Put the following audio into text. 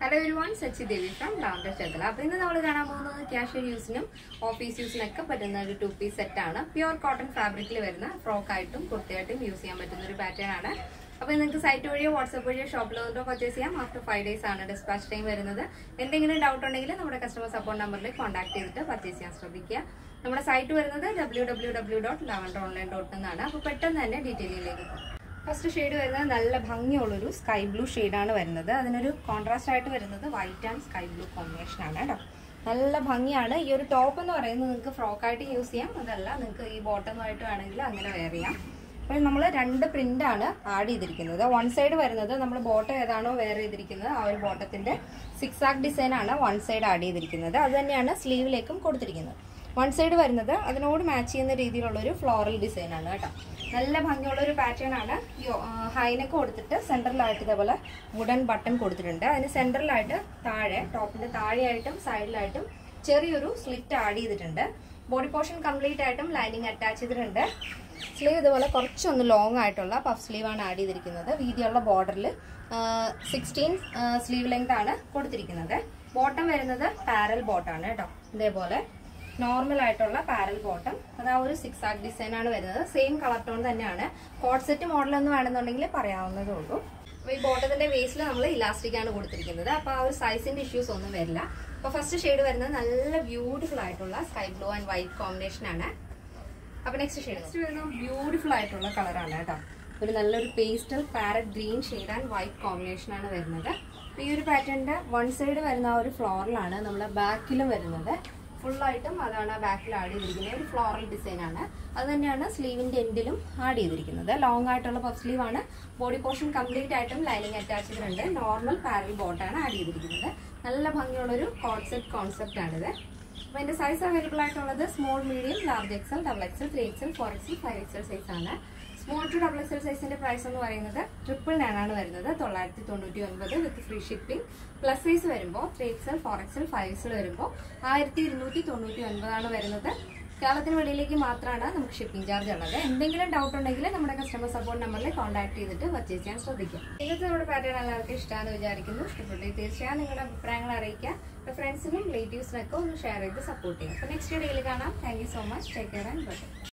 hello everyone Sachi Devi from lavender Cherthala അപ്പൊ ഇന്ന് നമ്മൾ കാണാൻ പോകുന്നത് ക്യാഷ്യൽ യൂസിനും ഓഫീസ് യൂസിനൊക്കെ പറ്റുന്ന ഒരു ടു പീസ് സെറ്റ് ആണ് പ്യുവർ കോട്ടൺ ഫാബ്രിക്കിൽ വരുന്ന ഫ്രോക്ക് ആയിട്ടും കുർത്തിയായിട്ടും യൂസ് ചെയ്യാൻ പറ്റുന്ന ഒരു പാറ്റേൺ ആണ് അപ്പൊ നിങ്ങൾക്ക് സൈറ്റ് വഴിയോ വാട്സ്ആപ്പ് വഴിയോ ഷോപ്പിൽ വന്നിട്ടോ പർച്ചേസ് ചെയ്യാം ആഫ്റ്റർ ഫൈവ് ഡേയ്സ് ആണ് ഡിസ്പാച്ച് ടൈം വരുന്നത് എന്തെങ്കിലും ഡൗട്ട് ഉണ്ടെങ്കിൽ നമ്മുടെ കസ്റ്റമർ സപ്പോർട്ട് നമ്പറിൽ കോൺടാക്ട് ചെയ്തിട്ട് പർച്ചേസ് ചെയ്യാൻ ശ്രദ്ധിക്കുക നമ്മുടെ സൈറ്റ് വരുന്നത് W W W dot lavender online dot എന്നാണ് അപ്പോൾ പെട്ടെന്ന് തന്നെ ഡീറ്റെയിലിലേക്ക് പോകും ഫസ്റ്റ് ഷെയ്ഡ് വരുന്നത് നല്ല ഭംഗിയുള്ളൊരു സ്കൈ ബ്ലൂ ഷെയ്ഡാണ് വരുന്നത് അതിനൊരു കോൺട്രാസ്റ്റ് ആയിട്ട് വരുന്നത് white and sky blue combination ആണ് കേട്ടോ നല്ല ഭംഗിയാണ് ഈ ഒരു ടോപ്പ് എന്ന് പറയുന്നത് നിങ്ങൾക്ക് ഫ്രോക്കായിട്ട് യൂസ് ചെയ്യാം അതല്ല നിങ്ങൾക്ക് ഈ ബോട്ടമായിട്ട് വേണമെങ്കിൽ അങ്ങനെ വെയർ ചെയ്യാം അപ്പോൾ നമ്മൾ രണ്ട് പ്രിൻ്റാണ് ആഡ് ചെയ്തിരിക്കുന്നത് വൺ സൈഡ് വരുന്നത് നമ്മൾ ബോട്ടം ഏതാണോ വെയർ ചെയ്തിരിക്കുന്നത് ആ ഒരു ബോട്ടത്തിൻ്റെ സിക്സ് ആക്ക് ഡിസൈനാണ് വൺ സൈഡ് ആഡ് ചെയ്തിരിക്കുന്നത് അത് തന്നെയാണ് സ്ലീവിലേക്കും കൊടുത്തിരിക്കുന്നത് വൺ സൈഡ് വരുന്നത് അതിനോട് മാച്ച് ചെയ്യുന്ന രീതിയിലുള്ളൊരു ഫ്ലോറൽ ഡിസൈനാണ് കേട്ടോ നല്ല ഭംഗിയുള്ള ഒരു പാറ്റേൺ ആണ് ഹൈനൊക്കെ കൊടുത്തിട്ട് സെൻറ്ററിലായിട്ട് ഇതേപോലെ വുഡൻ ബട്ടൺ കൊടുത്തിട്ടുണ്ട് അതിന് സെൻറ്ററിലായിട്ട് താഴെ ടോപ്പിന്റെ താഴെയായിട്ടും സൈഡിലായിട്ടും ചെറിയൊരു സ്ലിറ്റ് ആഡ് ചെയ്തിട്ടുണ്ട് ബോഡി പോർഷൻ കംപ്ലീറ്റ് ആയിട്ടും ലൈനിങ് അറ്റാച്ച് ചെയ്തിട്ടുണ്ട് സ്ലീവ് ഇതുപോലെ കുറച്ചൊന്ന് ലോങ് ആയിട്ടുള്ള പഫ് സ്ലീവ് ആണ് ആഡ് ചെയ്തിരിക്കുന്നത് വീതിയുള്ള ബോർഡറിൽ സിക്സ്റ്റീൻ സ്ലീവ് ലെങ്ത് ആണ് കൊടുത്തിരിക്കുന്നത് ബോട്ടം വരുന്നത് പാരൽ ബോട്ടാണ് കേട്ടോ ഇതേപോലെ നോർമൽ ആയിട്ടുള്ള പാരൽ ബോട്ടം അത് ആ ഒരു സിക്സ് ആക്ക് ഡിസൈൻ ആണ് വരുന്നത് സെയിം കളർ ടോൺ തന്നെയാണ് കോട്ട് സെറ്റ് മോഡൽ എന്ന് വേണമെന്നുണ്ടെങ്കിൽ പറയാവുന്നതേ ഉള്ളൂ അപ്പോൾ ഈ ബോട്ടത്തിന്റെ വേസ്റ്റിൽ നമ്മൾ ഇലാസ്റ്റിക് ആണ് കൊടുത്തിരിക്കുന്നത് അപ്പോൾ ആ ഒരു സൈസിന്റെ ഇഷ്യൂസ് ഒന്നും വരില്ല അപ്പോൾ ഫസ്റ്റ് ഷെയ്ഡ് വരുന്നത് നല്ല ബ്യൂട്ടിഫുൾ ആയിട്ടുള്ള sky blue and white combination ആണ് അപ്പോൾ നെക്സ്റ്റ് ഷെയ്ഡ് നെക്സ്റ്റ് വരുന്നത് ബ്യൂട്ടിഫുൾ ആയിട്ടുള്ള കളറാണ് കേട്ടോ ഒരു നല്ലൊരു pastel parrot green shade and white combination ആണ് വരുന്നത് അപ്പോൾ ഈ ഒരു പാറ്റേണിന്റെ വൺ സൈഡ് വരുന്ന ആ ഒരു ഫ്ലോറിലാണ് നമ്മുടെ ബാക്കിലും വരുന്നത് ഫുള്ളായിട്ടും അതാണ് ബാക്കിൽ ആഡ് ചെയ്തിരിക്കുന്നത് ഒരു ഫ്ലോറൽ ഡിസൈൻ ആണ് അത് തന്നെയാണ് സ്ലീവിന്റെ എൻഡിലും ആഡ് ചെയ്തിരിക്കുന്നത് ലോങ് ആയിട്ടുള്ള പഫ് സ്ലീവ് ആണ് ബോഡി പോർഷൻ കംപ്ലീറ്റ് ആയിട്ടും ലൈനിങ് അറ്റാച്ച് ചെയ്തിട്ടുണ്ട് നോർമൽ പാരൽ ബോട്ടാണ് ആഡ് ചെയ്തിരിക്കുന്നത് നല്ല ഭംഗിയുള്ളൊരു കോൺസെപ്റ്റ് കോൺസെപ്റ്റ് ആണിത് അപ്പോൾ ഇതിന്റെ സൈസ് അവൈലബിൾ ആയിട്ടുള്ളത് small medium large XL double XL three XL four XL five XL size ആണ് സ്മോൾ ടു ഡബിൾ എക്സൽ സൈസിന്റെ പ്രൈസ് എന്ന് പറയുന്നത് ട്രിപ്പിൾ നയൻ ആണ് വരുന്നത് തൊള്ളായിരത്തി തൊണ്ണൂറ്റി ഒൻപത് with free shipping plus size വരുമ്പോൾ three XL four XL five XL വരുമ്പോൾ ആയിരത്തി ഇരുന്നൂറ്റി തൊണ്ണൂറ്റി ഒൻപതാണ് വരുന്നത് കേരളത്തിന് വെളിയിലേക്ക് മാത്രമാണ് നമുക്ക് ഷിപ്പിംഗ് ചാർജ് ഉള്ളത് എന്തെങ്കിലും ഡൗട്ട് ഉണ്ടെങ്കിൽ നമ്മുടെ കസ്റ്റമർ സപ്പോർട്ട് നമ്പറിൽ കോൺടാക്ട് ചെയ്തിട്ട് പർച്ചേസ് ചെയ്യാൻ ശ്രദ്ധിക്കുക ഇന്നത്തെ നമ്മുടെ പാറ്റേൺ എല്ലാവർക്കും ഇഷ്ടമാണെന്ന് വിചാരിക്കുന്നു ഇഷ്ടപ്പെട്ടു തീർച്ചയായും നിങ്ങളുടെ അഭിപ്രായങ്ങൾ അറിയിക്കുക ഫ്രണ്ട്സിനും റിലേറ്റീവ്സിനൊക്കെ ഒന്ന് ഷെയർ ചെയ്ത് സപ്പോർട്ട് ചെയ്യുക അപ്പോൾ നെക്സ്റ്റ് വീഡിയോയിൽ കാണാം thank you so much take care and by